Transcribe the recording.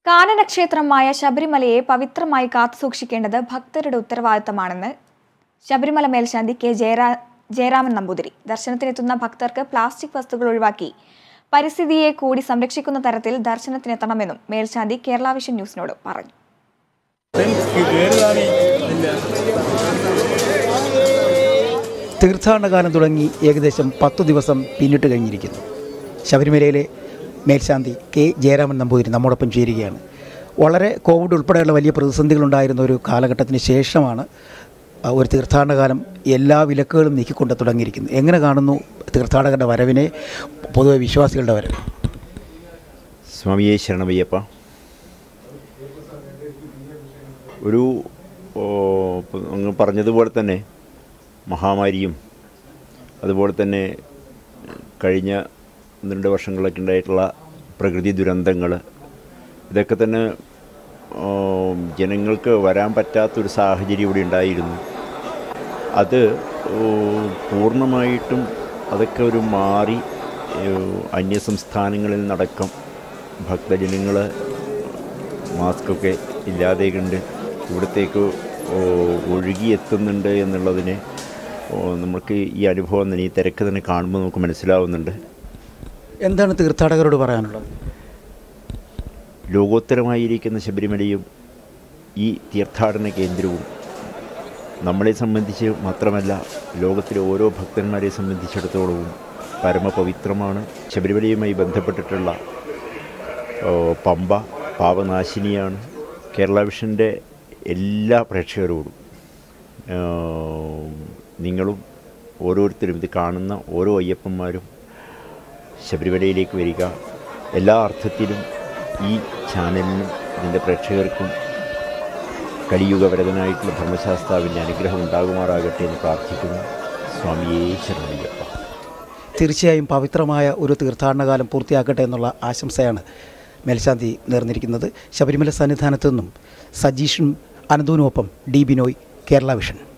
കാനനക്ഷേത്രമായ ശബരിമലയെ പവിത്രമായി കാത്തുസൂക്ഷിക്കേണ്ടത് ഭക്തരുടെ ഉത്തരവാദിത്തമാണെന്ന് ശബരിമല മേൽശാന്തി കെ ജയരാ ജയരാമൻ നമ്പൂതിരി ദർശനത്തിനെത്തുന്ന ഭക്തർക്ക് പ്ലാസ്റ്റിക് വസ്തുക്കൾ ഒഴിവാക്കി പരിസ്ഥിതിയെ കൂടി സംരക്ഷിക്കുന്ന തരത്തിൽ ദർശനത്തിനെത്തണമെന്നും മേൽശാന്തി കേരള വിഷൻ ന്യൂസിനോട് പറഞ്ഞു തീർത്ഥാടനകാലം തുടങ്ങി ഏകദേശം പത്തു ദിവസം പിന്നിട്ട് കഴിഞ്ഞിരിക്കുന്നു ശബരിമലയിലെ മേൽശാന്തി കെ ജയരാമൻ നമ്പൂതിരി നമ്മോടൊപ്പം ചേരുകയാണ് വളരെ കോവിഡ് ഉൾപ്പെടെയുള്ള വലിയ പ്രതിസന്ധികളുണ്ടായിരുന്ന ഒരു കാലഘട്ടത്തിന് ശേഷമാണ് ആ, ഒരു തീർത്ഥാടനകാലം എല്ലാ വിലക്കുകളും നീക്കിക്കൊണ്ട് തുടങ്ങിയിരിക്കുന്നത് എങ്ങനെ കാണുന്നു തീർത്ഥാടകരുടെ വരവിനെ പൊതുവെ വിശ്വാസികളുടെ വരവ് സ്വാമിയെ ശരണമയ്യപ്പ ഒരു ഓ, ഇപ്പം അങ്ങ് പറഞ്ഞതുപോലെ തന്നെ മഹാമാരിയും അതുപോലെ തന്നെ കഴിഞ്ഞ ഒന്ന് രണ്ട് വർഷങ്ങളൊക്കെ ഉണ്ടായിട്ടുള്ള പ്രകൃതി ദുരന്തങ്ങൾ ഇതൊക്കെ തന്നെ ഓ, ജനങ്ങൾക്ക് വരാൻ പറ്റാത്തൊരു സാഹചര്യം ഇവിടെ ഉണ്ടായിരുന്നു അത് ഓ, പൂർണ്ണമായിട്ടും അതൊക്കെ ഒരു മാറി ഏ, അന്യസംസ്ഥാനങ്ങളിൽ നിന്നടക്കം ഭക്തജനങ്ങൾ മാസ്കൊക്കെ ഇല്ലാതെ കണ്ട് ഇവിടത്തേക്ക് ഓ, ഒഴുകിയെത്തുന്നുണ്ട് എന്നുള്ളതിനെ ഓ, നമുക്ക് ഈ അനുഭവം തന്നെ ഈ തിരക്ക് തന്നെ കാണുമ്പോൾ നമുക്ക് മനസ്സിലാവുന്നുണ്ട് എന്താണ് തീർത്ഥാടകരോട് പറയാനുള്ളത് ലോകോത്തരമായിരിക്കുന്ന ശബരിമലയും ഈ തീർത്ഥാടന കേന്ദ്രവും നമ്മളെ സംബന്ധിച്ച് മാത്രമല്ല ലോകത്തിലെ ഓരോ ഭക്തന്മാരെ സംബന്ധിച്ചിടത്തോളവും പരമപവിത്രമാണ് ശബരിമലയുമായി ബന്ധപ്പെട്ടിട്ടുള്ള ഓ, പമ്പ പാപനാശിനിയാണ് കേരള വിഷൻ്റെ എല്ലാ പ്രേക്ഷകരോടും ആ, നിങ്ങളും ഓരോരുത്തരും ഇത് കാണുന്ന ഓരോ അയ്യപ്പന്മാരും ശബരിമലയിലേക്ക് വരിക എല്ലാ അർത്ഥത്തിലും ഈ ചാനലിനും ഇതിൻ്റെ പ്രേക്ഷകർക്കും കലിയുഗവരതനായിട്ടുള്ള ധർമ്മശാസ്താവിൻ്റെ അനുഗ്രഹം ഉണ്ടാകുമാറാകട്ടെ എന്ന് പ്രാർത്ഥിക്കുന്നു സ്വാമിയേ ശരണയ്യപ്പ തീർച്ചയായും പവിത്രമായ ഒരു തീർത്ഥാടനകാലം പൂർത്തിയാക്കട്ടെ എന്നുള്ള ആശംസയാണ് മേൽശാന്തി നേർന്നിരിക്കുന്നത് ശബരിമല സന്നിധാനത്തു നിന്നും സജീഷും അനന്തുവിനുമൊപ്പം ഡി ബിനോയ് കേരള വിഷൻ